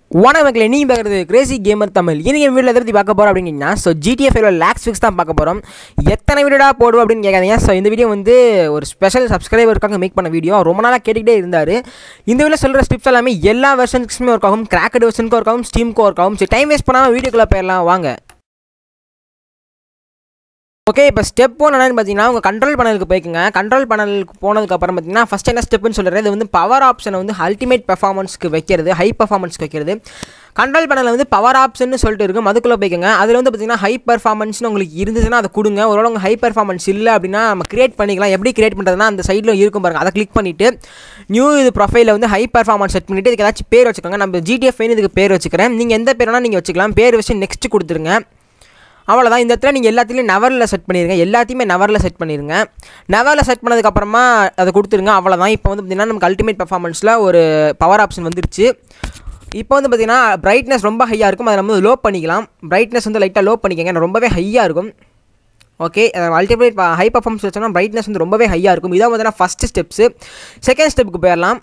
வணக்கங்களே நீ பார்க்குறது Crazy gamer Tamil இன்னைக்கு என் வீட்டில் எதை பற்றி பார்க்க போகிறோம் அப்படின்னா ஸோ ஜிடிஎஃப் ஃபைவ்ல லேக்ஸ் ஃபிக்ஸ் தான் பார்க்க போகிறோம் எத்தனை வீடியோடா போடுவோம் அப்படின்னு கேட்காதீங்க ஸோ இந்த வீடியோ வந்து ஒரு ஸ்பெஷல் சப்ஸ்கிரைபருக்காக மேக் பண்ண வீடியோ ரொம்ப நாளாக கேட்டுக்கிட்டே இருந்தார் இந்த வீடியோ சொல்கிற ஸ்டிப்ஸ் எல்லாமே எல்லா வெர்ஷன்ஸ்க்குமே ஒர்க் ஆகும் கிராக்கட் வெர்ஷனுக்கும் ஒர்க் ஆகும் ஸ்டீம்க்கும் ஒர்க் ஆகும் சரி டைம் வேஸ்ட் பண்ணாமல் வீடியோக்குள்ளே போயிடலாம் வாங்க ஓகே இப்போ ஸ்டெப் ஒன் என்னன்னு பார்த்தீங்கன்னா உங்கள் கண்ட்ரோல் பேனலுக்கு போய்க்குங்க கண்ட்ரோல் பேனலுக்கு போனதுக்கப்புறம் பார்த்தீங்கன்னா ஃபஸ்ட் என்ன ஸ்டெப்னு சொல்கிறது இது வந்து பவர் ஆப்ஷனை வந்து அல்டிமேட் பெர்ஃபார்மன்ஸ்க்கு வைக்கிறது ஹை பர்ஃபார்மன்ஸ்க்கு வைக்கிறது கண்ட்ரோல் பேனலில் வந்து பவர் ஆப்ஷன் சொல்லிட்டு இருக்கும் அதுக்குள்ளே போய்க்குங்க அதில் வந்து பார்த்தீங்கன்னா ஹை பர்ஃபார்மன்ஸ்னு உங்களுக்கு இருந்துச்சுன்னா அதை கொடுங்க ஒருவேளை உங்கள் ஹை பர்ஃபார்மன்ஸ் இல்லை அப்படின்னா நம்ம கிரியேட் பண்ணிக்கலாம் எப்படி கிரியேட் பண்ணுறதுனா அந்த சைடில் இருக்கும் பாருங்க அதை கிளிக் பண்ணிவிட்டு நியூ இது ப்ரொஃபைலில் வந்து ஹை பர்ஃபார்மன்ஸ் செட் பண்ணிவிட்டு இதுக்கு ஏதாச்சும் பேர் வச்சுக்கோங்க நம்ம ஜிடிஎஃப் இதுக்கு பேர் வச்சுக்கிறேன் நீங்கள் எந்த பேர் வேணால் நீங்கள் வச்சுக்கலாம் பேர் வச்சு நெக்ஸ்ட் கொடுத்துருங்க அவ்வளோதான் இந்த இடத்துல நீங்கள் எல்லாத்துலேயும் நவரில் செட் பண்ணிடுங்க எல்லாத்தையுமே நவரில் செட் பண்ணிடுங்க நவரில் செட் பண்ணதுக்கப்புறமா அதை கொடுத்துருங்க அவ்வளோதான் இப்போ வந்து பார்த்திங்கன்னா நமக்கு அல்டிமேட் பர்ஃபார்மன்ஸில் ஒரு பவர் ஆப்ஷன் வந்துருச்சு இப்போ வந்து பார்த்திங்கன்னா பிரைட்னஸ் ரொம்ப ஹையாக இருக்கும் அதை நம்ம லோ பண்ணிக்கலாம் பிரைட்னஸ் வந்து லைட்டாக லோ பண்ணிக்கங்க ஏன்னா ரொம்பவே ஹையாக இருக்கும் ஓகே அல்டிமேட் ஹை பர்ஃபார்மன்ஸ் வச்சோம்னா பிரைட்னஸ் வந்து ரொம்பவே ஹையாக இருக்கும் இதான் பார்த்தீங்கன்னா ஃபஸ்ட்டு ஸ்டெப்ஸு செகண்ட் ஸ்டெப்புக்கு போயிடலாம்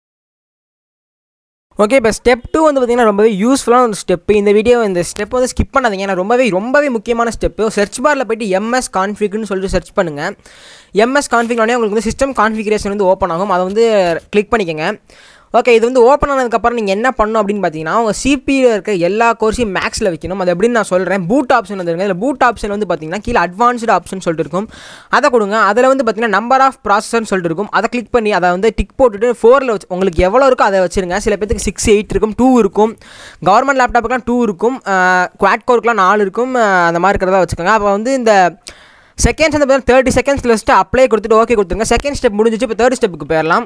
ஓகே இப்போ ஸ்டெப் டூ வந்து பார்த்திங்கன்னா ரொம்பவே யூஸ்ஃபுல்லான ஒரு ஸ்டெப்பு இந்த வீடியோ இந்த ஸ்டெப் வந்து ஸ்கிப் பண்ணாதீங்க ஏன்னா ரொம்பவே ரொம்பவே முக்கியமான ஸ்டெப்பு சர்ச் பாரில் போய்ட்டு எம்எஸ் கான்ஃபிக்னு சொல்லிட்டு சர்ச் பண்ணுங்கள் எம்எஸ் கான்ஃபிக்னோடனே உங்களுக்கு வந்து சிஸ்டம் கான்ஃபிகரேஷன் வந்து ஓப்பன் ஆகும் அதை வந்து கிளிக் பண்ணிக்கோங்க ஓகே இது வந்து ஓப்பன் ஆனதுக்கப்புறம் நீங்கள் என்ன பண்ணணும் அப்படின்னு பார்த்தீங்கன்னா உங்கள் சிபியில் இருக்க எல்லா கோர்ஸையும் மேக்ஸில் வைக்கணும் அது எப்படின்னு நான் சொல்கிறேன் பூட் ஆப்ஷன் வந்துருங்க இதில் பூட் ஆப்ஷன் வந்து பார்த்தீங்கன்னா கீழே அட்வான்ஸ்டு ஆப்ஷன் சொல்லிட்டு இருக்கும் அதை கொடுங்க அதில் வந்து பார்த்தீங்கன்னா நம்பர் ஆஃப் ப்ராசஸர்னு சொல்லிட்டு இருக்கும் அதை கிளிக் பண்ணி அதை வந்து டிக் போட்டுட்டு ஃபோரில் வச்சு உங்களுக்கு எவ்வளோ இருக்கோ அதை வச்சுருங்க சில பேருக்கு சிக்ஸ் எயிட் இருக்கும் டூ இருக்கும் கவர்மெண்ட் லேப்டாப்புக்குலாம் டூ இருக்கும் குவாட் கோருக்குலாம் நாலு இருக்கும் அந்த மாதிரி இருக்கிறதா வச்சுக்கோங்க அப்போ வந்து இந்த செகண்ட்ஸ் வந்து பார்த்தீங்கன்னா தேர்ட்டி செகண்ட்ஸ் லிஸ்ட்டு அப்ளை கொடுத்துட்டு ஓகே கொடுத்துருங்க செகண்ட் ஸ்டெப் முடிஞ்சிச்சு இப்போ தேர்ட் ஸ்டெப்புக்கு போயிடலாம்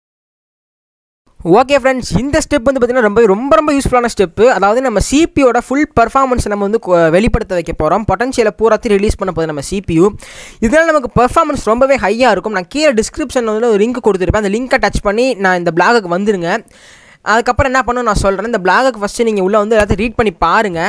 ஓகே ஃப்ரெண்ட்ஸ் இந்த ஸ்டெப் வந்து பார்த்திங்கன்னா ரொம்ப ரொம்ப ரொம்ப யூஸ்ஃபுல்லான ஸ்டெப்பு அதாவது நம்ம சிபியோட ஃபுல் பர்ஃபார்மன்ஸ் நம்ம வந்து வெளிப்படுத்த வைக்க போகிறோம் பொட்டன்ஷியலை பூராத்தையும் ரிலீஸ் பண்ண போகுது நம்ம சிபியூ இதனால் நமக்கு பர்ஃபார்மன்ஸ் ரொம்பவே ஹையாக இருக்கும் நான் கீழே டிஸ்கிரிப்ஷனில் வந்து ஒரு லிங்க் கொடுத்துருப்பேன் அந்த லிங்க்கை டச் பண்ணி நான் இந்த பிளாகுக்கு வந்துருங்க அதுக்கப்புறம் என்ன பண்ணணும் நான் சொல்கிறேன் இந்த பிளாகுக்கு ஃபஸ்ட்டு நீங்கள் உள்ளே வந்து எல்லாத்தையும் ரீட் பண்ணி பாருங்கள்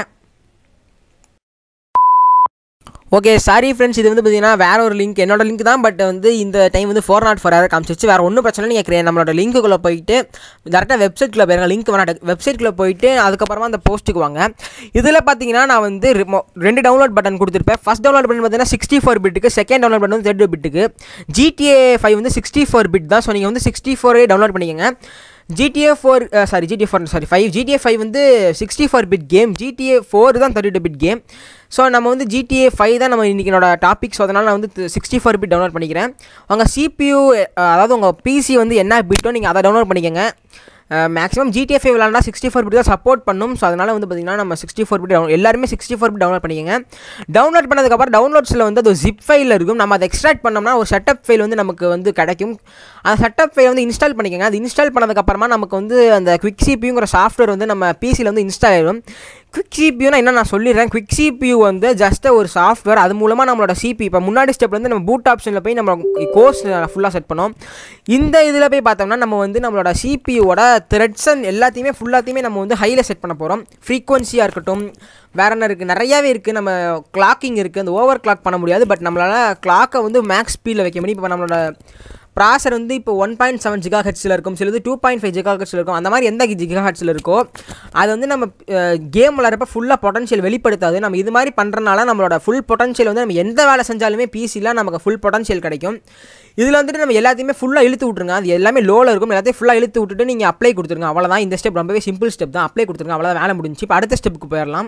ஓகே சாரி ஃப்ரெண்ட்ஸ் இது வந்து பார்த்தீங்கன்னா வேற ஒரு லிங்க் என்னோட லிங்க் தான் பட் வந்து இந்த டைம் வந்து ஃபோர் நாட் ஃபோர் காமிச்சிச்சு வேறு ஒன்றும் பிரச்சனை நீங்கள் கிரே நம்மளோட லிங்க்குள்ளே போயிட்டு டேரெக்டாக வெப்சைட்டில் போயிருங்க லிங்க் வேணாம் வெப்சைட்டில் போயிட்டு அதுக்கப்புறமா அந்த போஸ்ட்டுக்கு வாங்க இதில் பார்த்தீங்கன்னா நான் வந்து ரெண்டு டவுன்லோட் பட்டன் கொடுத்துருப்பேன் ஃபஸ்ட் டவுன்லோட் பட்டன் பார்த்தீங்கன்னா சிக்ஸ்டி ஃபோர் பிட்டுக்கு செகண்ட் டவுன்லோட் பட்டன் வந்து தேர்ட் பிட்டுக்கு ஜிடிஏ ஃபைவ் வந்து சிக்ஸ்டி ஃபோர் பிட் தான் ஸோ நீங்கள் வந்து சிக்ஸ்டி ஃபோரே டவுன்லோட் பண்ணிக்கோங்க GTA four sorry GTA four sorry five GTA five வந்து sixty four bit game GTA four தான் thirty two bit game so நம்ம வந்து ஜிடிஏ ஃபைவ் தான் நம்ம இன்றைக்கி என்னோட டாபிக் ஸோ அதனால் நான் வந்து சிக்ஸ்டி ஃபோர் பிட் டவுன்லோட் பண்ணிக்கிறேன் உங்கள் சிபியூ அதாவது உங்கள் பிசி வந்து என்ன பிட்டோ நீங்கள் அதை டவுன்லோட் பண்ணிக்கோங்க மேக்ஸிமம் ஜிடிஎஃப் ஃபைவ் விளாண்டா சிக்ஸ்டி ஃபோர் பிட் தான் சப்போர்ட் பண்ணும் ஸோ அதனால் வந்து பார்த்திங்கன்னா நம்ம சிக்ஸ்டி ஃபோர் பிட் டவுன் எல்லாருமே சிக்ஸ்டி ஃபோர் பிட் டவுன்லோட் பண்ணிக்கோங்க டவுன்லோட் பண்ணதுக்கப்புறம் டவுன்லோட்ஸில் வந்து அது ஜிப் ஃபைல் இருக்கும் நம்ம அதை எக்ஸ்ட்ராக்ட் பண்ணோம்னா ஒரு செட்டப் ஃபைல் வந்து நமக்கு வந்து கிடைக்கும் அந்த செட்டப் ஃபைல் வந்து இன்ஸ்டால் பண்ணிக்கோங்க அது இன்ஸ்டால் பண்ணதுக்கப்புறமா நமக்கு வந்து அந்த குவிக் சிபிங்கிற சாஃப்ட்வேர் வந்து நம்ம பிசியில் வந்து இன்ஸ்டால் ஆகிடும் குவிக் சிபியூனா என்ன நான் சொல்லிடுறேன் குவிக் சிபியூ வந்து ஜஸ்ட் ஒரு சாஃப்ட்வேர் அது மூலமாக நம்மளோட சிபி இப்போ முன்னாடி ஸ்டெப் வந்து நம்ம பூட் ஆப்ஷனில் போய் நம்ம கோர்ஸ் ஃபுல்லாக செட் பண்ணோம் இந்த இதில் போய் பார்த்தோம்னா நம்ம வந்து நம்மளோட சிபியூவோட த்ரெட்ஸ் அண்ட் எல்லாத்தையுமே ஃபுல்லாத்தையுமே நம்ம வந்து ஹையில் செட் பண்ண போகிறோம் ஃப்ரீக்வன்சியாக இருக்கட்டும் வேற என்ன இருக்குது நிறையாவே இருக்குது நம்ம கிளாக்கிங் இருக்குது அந்த ஓவர் கிளாக் பண்ண முடியாது பட் நம்மளால் கிளாக்கை வந்து மேக்ஸ் ஸ்பீடில் வைக்க முடியும் இப்போ நம்மளோட ப்ராசர் வந்து இப்போ ஒன் பாயிண்ட் செவன் ஜிகா ஹெட்ஸில் இருக்கும் சிலது டூ பாயிண்ட் ஃபைவ் ஜிகா ஹெட்ஸில் இருக்கும் அந்த மாதிரி எந்த ஜிகா ஹெட்ஸில் இருக்கோ அது வந்து நம்ம கேம் விளாட்றப்ப ஃபுல்லாக பொட்டன்ஷியல் வெளிப்படுத்தாது நம்ம இது மாதிரி பண்ணுறனால நம்மளோட ஃபுல் பொட்டன்ஷியல் வந்து நம்ம எந்த வேலை செஞ்சாலுமே பிசியில் நமக்கு ஃபுல் பொட்டன்ஷியல் கிடைக்கும் இதில் வந்துட்டு நம்ம எல்லாத்தையுமே ஃபுல்லாக இழுத்து விட்ருங்க அது எல்லாமே லோவில் இருக்கும் எல்லாத்தையும் ஃபுல்லாக இழுத்து விட்டுட்டு நீங்கள் அப்ளை கொடுத்துருங்க அவ்வளோதான் இந்த ஸ்டெப் ரொம்பவே சிம்பிள் ஸ்டெப் தான் அப்ளை கொடுத்துருங்க அவ்வளோதான் வேலை முடிஞ்சு இப்போ அடுத்த ஸ்டெப்புக்கு போயிடலாம்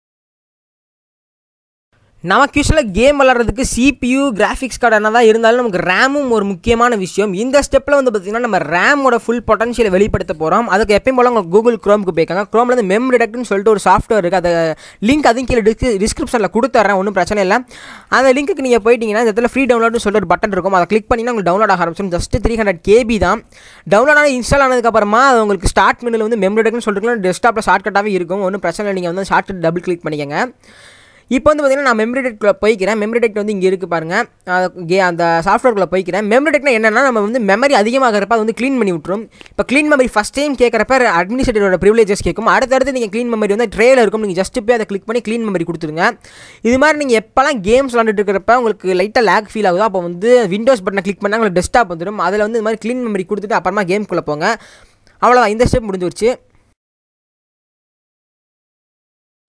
நமக்கு யூஸ்வலாக கேம் விளாட்றதுக்கு சிபியூ கிராஃபிக்ஸ் கார்டு என்ன தான் இருந்தாலும் நமக்கு ரேமும் ஒரு முக்கியமான விஷயம் இந்த ஸ்டெப்பில் வந்து பார்த்திங்கன்னா நம்ம ரேமோட ஃபுல் பொட்டன்ஷியலை வெளிப்படுத்த போகிறோம் அதுக்கு எப்பயும் போல் உங்கள் கூகுள் க்ரோமுக்கு போய்க்காங்க க்ரோமில் வந்து மெம் ரிடக்ட்னு சொல்லிட்டு ஒரு சாஃப்ட்வேர் இருக்குது அதை லிங்க் அதுவும் கீழே டிஸ்கிரி டிஸ்கிரிப்ஷனில் கொடுத்துட்றேன் ஒன்றும் பிரச்சனை இல்லை அந்த லிங்க்கு நீங்கள் போயிட்டீங்கன்னா இந்த இடத்துல ஃப்ரீ டவுன்லோட்னு சொல்லிட்டு ஒரு பட்டன் இருக்கும் அதை கிளிக் பண்ணிங்கன்னா உங்களுக்கு டவுன்லோட் ஆக ஆரம்பிச்சிடும் ஜஸ்ட் த்ரீ ஹண்ட்ரட் கேபி தான் டவுன்லோட் ஆன இன்ஸ்டால் ஆனதுக்கப்புறமா அது உங்களுக்கு ஸ்டார்ட் மெனில் வந்து மெம் ரிடக்ட்னு சொல்லிட்டு டெஸ்க்டாப்பில் ஷார்ட்கட்டாகவே இருக்கும் ஒன்றும் பிரச்சனை இல்லை நீங்கள் வந்து ஷார்ட் டபுள் கிளிக் பண்ணிக்கங்க இப்போ வந்து பார்த்தீங்கன்னா நான் மெமரி டெக்டில் போய்க்கிறேன் மெமரி டெக்ட் வந்து இங்கே இருக்குது பாருங்கள் கே அந்த சாஃப்ட்வேர்க்குள்ளே போய்க்கிறேன் மெமரி டெக்னா என்னென்னா நம்ம வந்து மெமரி அதிகமாகிறப்ப அது வந்து க்ளீன் பண்ணி விட்ரும் இப்போ க்ளீன் மெமரி ஃபஸ்ட் டைம் கேட்குறப்ப அட்மினிஸ்ட்ரேட்டரோட ப்ரிவிலேஜஸ் கேட்கும் அடுத்தடுத்து நீங்கள் க்ளீன் மெமரி வந்து ட்ரேல இருக்கும் நீங்கள் ஜஸ்ட் போய் அதை கிளிக் பண்ணி க்ளீன் மெமரி கொடுத்துருங்க இது மாதிரி நீங்கள் எப்போல்லாம் கேம்ஸ் விளாண்டுட்டு இருக்கிறப்ப உங்களுக்கு லைட்டாக லேக் ஃபீல் ஆகுதோ அப்போ வந்து விண்டோஸ் பட்டனை கிளிக் பண்ணால் உங்களுக்கு டெஸ்க்டாப் வந்துடும் அதில் வந்து இது மாதிரி க்ளீன் மெமரி கொடுத்துட்டு அப்புறமா கேம்குள்ளே போங்க அவ்வளோதான் இந்த ஸ்டெப் முடிஞ்சிருச்சு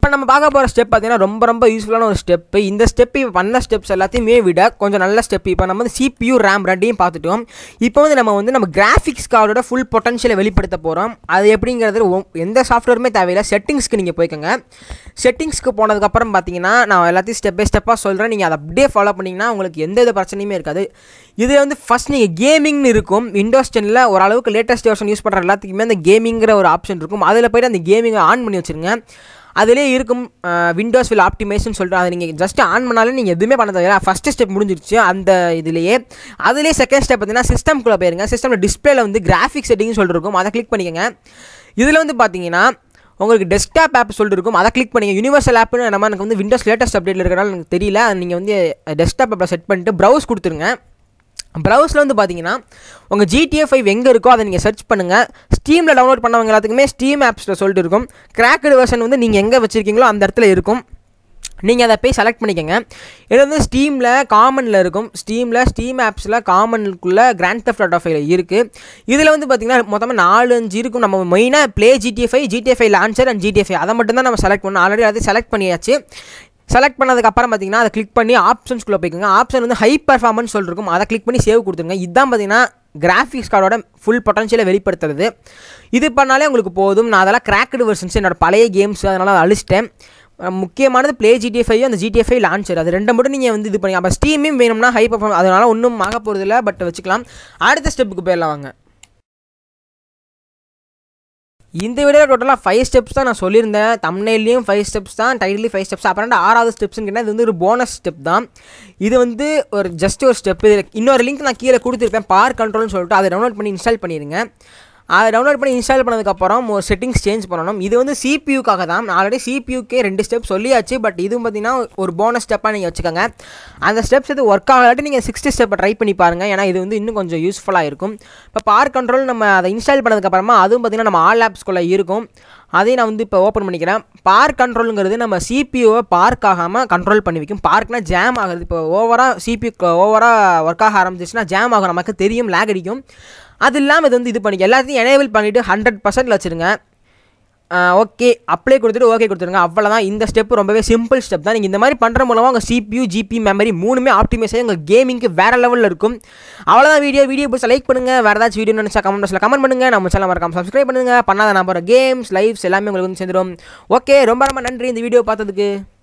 இப்போ நம்ம பார்க்க போகிற ஸ்டெப் பார்த்தீங்கன்னா ரொம்ப ரொம்ப யூஸ்ஃபுல்லான ஒரு ஸ்டெப்பு இந்த ஸ்டெப் இப்போ பண்ண ஸ்டெப்ஸ் எல்லாத்தையுமே விட கொஞ்சம் நல்ல ஸ்டெப் இப்போ நம்ம வந்து சிபியூ ரேம் ரெண்டையும் பார்த்துட்டோம் இப்போ வந்து நம்ம வந்து நம்ம கிராஃபிக்ஸ் கார்டோட ஃபுல் பொட்டன்ஷியலை வெளிப்படுத்த போகிறோம் அது எப்படிங்கிறது ஒ- எந்த சாஃப்ட்வேருமே தேவையில்லை செட்டிங்ஸ்க்கு நீங்கள் போய்க்கோங்க செட்டிங்ஸ்க்கு போனதுக்கப்புறம் பார்த்தீங்கன்னா நான் எல்லாத்தையும் ஸ்டெப் பை ஸ்டெப்பாக சொல்கிறேன் நீங்கள் அதை அப்படியே ஃபாலோ பண்ணிங்கன்னா உங்களுக்கு எந்த வித பிரச்சனையுமே இருக்காது இது வந்து ஃபஸ்ட் நீங்கள் கேமிங்னு இருக்கும் விண்டோஸ் டென்னில் ஓரளவுக்கு லேட்டஸ்ட் வெர்ஷன் யூஸ் பண்ணுற எல்லாத்துக்குமே அந்த கேமிங்கிற ஒரு ஆப்ஷன் இருக்கும் அதில் போய்ட்டு அந்த கேமிங்கை ஆன் பண்ணி வச்சுருங்க அதிலே இருக்கும் விண்டோஸ் வில் ஆப்டிமேஷன் சொல்லிட்டு அதை நீங்கள் ஜஸ்ட் ஆன் பண்ணாலும் நீங்கள் எதுவுமே பண்ண தேவையில்ல ஃபஸ்ட்டு ஸ்டெப் முடிஞ்சிருச்சு அந்த இதுலேயே அதிலே செகண்ட் ஸ்டெப் பார்த்தீங்கன்னா சிஸ்டம்குள்ளே போயிருங்க சிஸ்டமில் டிஸ்பிளேல வந்து கிராஃபிக் செட்டிங்னு சொல்லிட்டு இருக்கும் அதை கிளிக் பண்ணிக்கோங்க இதில் வந்து பார்த்தீங்கன்னா உங்களுக்கு டெஸ்க்டாப் ஆப் சொல்லிட்டு இருக்கும் அதை கிளிக் பண்ணிங்க யூனிவர்சல் ஆப்னு நம்ம எனக்கு வந்து விண்டோஸ் லேட்டஸ்ட் அப்டேட்டில் இருக்கிறனால எனக்கு தெரியல நீங்கள் வந்து டெஸ்க்டாப் ஆப்பில் செட் பண்ணிட்டு ப்ரௌஸ் கொடுத்துருங்க ப்ரௌஸில் வந்து பார்த்தீங்கன்னா உங்கள் ஜிடிஏ ஃபைவ் எங்கே இருக்கோ அதை நீங்கள் சர்ச் பண்ணுங்கள் ஸ்டீமில் டவுன்லோட் பண்ணவங்க எல்லாத்துக்குமே ஸ்டீம் ஆப்ஸில் சொல்லிட்டு இருக்கும் கிராக்கடு வெர்ஷன் வந்து நீங்கள் எங்கே வச்சுருக்கீங்களோ அந்த இடத்துல இருக்கும் நீங்கள் அதை போய் செலக்ட் பண்ணிக்கோங்க இது வந்து ஸ்டீமில் காமனில் இருக்கும் ஸ்டீமில் ஸ்டீம் ஆப்ஸில் காமனுக்குள்ளே கிராண்ட் தெஃப்ட் ஆட்டோ ஃபைல் இருக்குது இதில் வந்து பார்த்திங்கன்னா மொத்தமாக நாலு அஞ்சு இருக்கும் நம்ம மெயினாக play GTA five GTA five launcher and GTA five அதை மட்டும் தான் நம்ம செலக்ட் பண்ணோம் ஆல்ரெடி அதை செலக்ட் பண்ணியாச்சு செலக்ட் பண்ணதுக்கப்புறம் பார்த்தீங்கன்னா அதை கிளிக் பண்ணி ஆப்ஷன்ஸ்குள்ளே போய்க்கோங்க ஆப்ஷன் வந்து ஹை பர்ஃபார்மன்ஸ் சொல்லிருக்கும் அதை கிளிக் பண்ணி சேவ் கொடுத்துருங்க இதுதான் பார்த்தீங்கன்னா கிராஃபிக்ஸ் கார்டோட ஃபுல் பொட்டன்ஷியலை வெளிப்படுத்துறது இது பண்ணாலே உங்களுக்கு போதும் நான் அதெல்லாம் கிராக்கடு வெர்ஷன்ஸ் என்னோட பழைய கேம்ஸ் அதனால் அதை அழிச்சிட்டேன் அஹ் முக்கியமானது ப்ளே ஜிடிஎஃப் ஃபைவ் அந்த ஜிடிஎஃப் ஃபைவ் லான்ச்சர் அது ரெண்டை மட்டும் நீங்கள் வந்து இது பண்ணி அப்போ ஸ்டீமும் வேணும்னா ஹை பர்ஃபார்ம் அதனால் ஒன்றும் ஆக போகிறதில்ல பட் வச்சுக்கலாம் அடுத்த ஸ்டெப்புக்கு போயிடலாம் வாங்க இந்த வீடியோ டோட்டலாக ஃபைவ் ஸ்டெப்ஸ் தான் நான் சொல்லியிருந்தேன் தமிழ்லேயும் ஃபைவ் ஸ்டெப்ஸ் தான் டைட்டிலையும் ஃபைவ் ஸ்டெப்ஸ் அப்புறம் ஆறாவது ஸ்டெப்ஸ்னு கேட்டால் இது வந்து ஒரு போனஸ் ஸ்டெப் தான் இது வந்து ஒரு ஜஸ்ட் ஒரு ஸ்டெப் இது இன்னொரு லிங்க் நான் கீழே கொடுத்துருப்பேன் பார் கண்ட்ரோல்னு சொல்லிட்டு அதை டவுன்லோட் பண்ணி இன்ஸ்டால் பண்ணிடுங்க அதை டவுன்லோட் பண்ணி இன்ஸ்டால் பண்ணதுக்கப்புறம் ஒரு செட்டிங்ஸ் சேஞ்ச் பண்ணணும் இது வந்து சிபியூக்காக தான் நான் ஆல்ரெடி சிபியூக்கே ரெண்டு ஸ்டெப் சொல்லியாச்சு பட் இதுவும் பார்த்தீங்கன்னா ஒரு போனஸ் ஸ்டெப்பாக நீங்கள் வச்சுக்கோங்க அந்த ஸ்டெப்ஸ் இது ஒர்க் ஆகலாட்டி நீங்கள் சிக்ஸ்த்து ஸ்டெப்பை ட்ரை பண்ணி பாருங்கள் ஏன்னா இது வந்து இன்னும் கொஞ்சம் யூஸ்ஃபுல்லாக இருக்கும் இப்போ பார் கண்ட்ரோல் நம்ம அதை இன்ஸ்டால் பண்ணதுக்கப்புறமா அதுவும் பார்த்தீங்கன்னா நம்ம ஆல் ஆப்ஸ்குள்ளே இருக்கும் அதையும் நான் வந்து இப்போ ஓப்பன் பண்ணிக்கிறேன் பார்க் கண்ட்ரோலுங்கிறது நம்ம சிபியூவை பார்க் ஆகாமல் கண்ட்ரோல் பண்ணி வைக்கும் பார்க்னா ஜாம் ஆகுது இப்போ ஓவராக சிபியூ ஓவராக ஒர்க் ஆக ஆரம்பிச்சிச்சுன்னா ஜாம் ஆகும் நமக்கு தெரியும் லேக் அடிக்கும் அது இல்லாமல் இது வந்து இது பண்ணி எல்லாத்தையும் எனேபிள் பண்ணிவிட்டு ஹண்ட்ரட் பர்சன்டில் வச்சுருங்க ஓகே அப்ளை கொடுத்துட்டு ஓகே கொடுத்துருங்க அவ்வளோதான் இந்த ஸ்டெப் ரொம்பவே சிம்பிள் ஸ்டெப் தான் நீங்கள் இந்த மாதிரி பண்ணுற மூலமாக உங்கள் சிபியூ ஜிபி மெமரி மூணுமே ஆப்டிமைஸ் ஆகி உங்கள் கேமிங்க்கு வேறு லெவலில் இருக்கும் அவ்வளோதான் வீடியோ வீடியோ பிடிச்சா லைக் பண்ணுங்கள் வேறு ஏதாச்சும் வீடியோ நினச்சா கமெண்ட் பாக்ஸில் கமெண்ட் பண்ணுங்கள் நம்ம சேனல் மறக்காம சப்ஸ்கிரைப் பண்ணுங்கள் பண்ணாத நம்பர் கேம்ஸ் லைவ்ஸ் எல்லாமே உங்களுக்கு வந்து சேர்ந்துடும் ஓகே ரொம்ப ரொம்ப நன்றி இந்த வீடியோ பார்த்ததுக்கு